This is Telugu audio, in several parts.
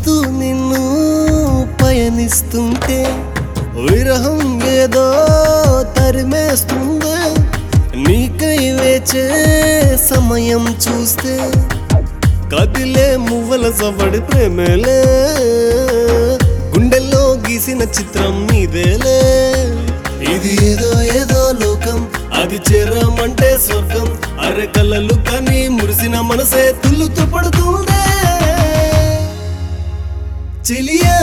చూస్తూ నిన్ను పయనిస్తుంటే విరహం ఏదో తరిమేస్తుంది నీకై వేచే సమయం చూస్తే కదిలే మువ్వల సవడి ప్రేమేలే గుండెల్లో గీసిన చిత్రం నీదేలే ఇది ఏదో ఏదో లోకం అది చేరమంటే స్వర్గం అరె కలలు కానీ మురిసిన మనసే తుల్లుతూ పడుతుందే చిలియా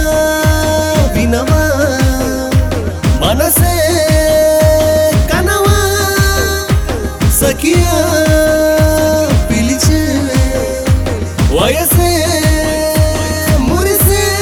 వినవా మనసే కనవా సఖియా పిలిచే వయసే మురిసే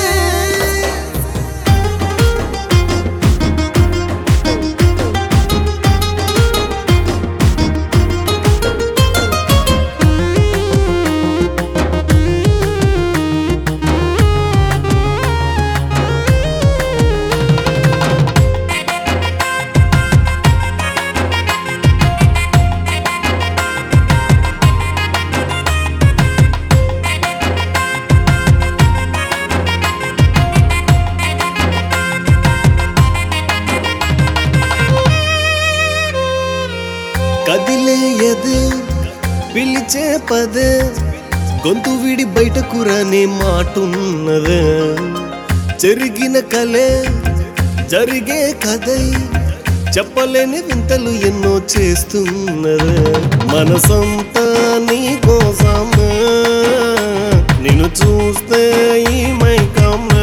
కదిలే ఎదు పిలిచే పదే గొంతు విడి బయటకు రాని మాటున్నదే జరిగిన కలే జరిగే కథై చెప్పలేని వింతలు ఎన్నో చేస్తున్నదే మనసంతా నీ కోసమే నిన్ను చూస్తే ఈ మైకమే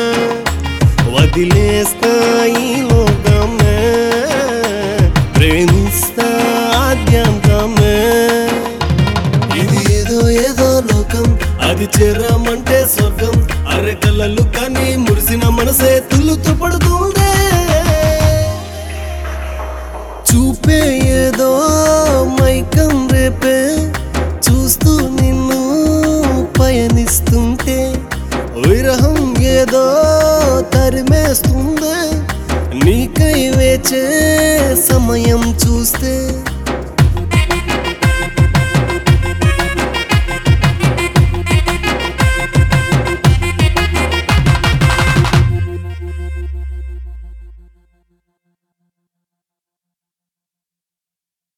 వదిలేస్తా ఈ లోకమే ప్రేమిస్తా ఆద్యంతమే ఇది ఏదో ఏదో లోకం అది చేరామంటే స్వర్గం అరె కలలు కానీ మురిసిన మనసే తుల్లుతూ పడుతుందే చూపే ఏదో మైకం రేపే చూస్తూ నిన్ను పయనిస్తుంటే విరహం ఏదో తరిమేస్తుంది నీకై వేచే సమయం చూస్తే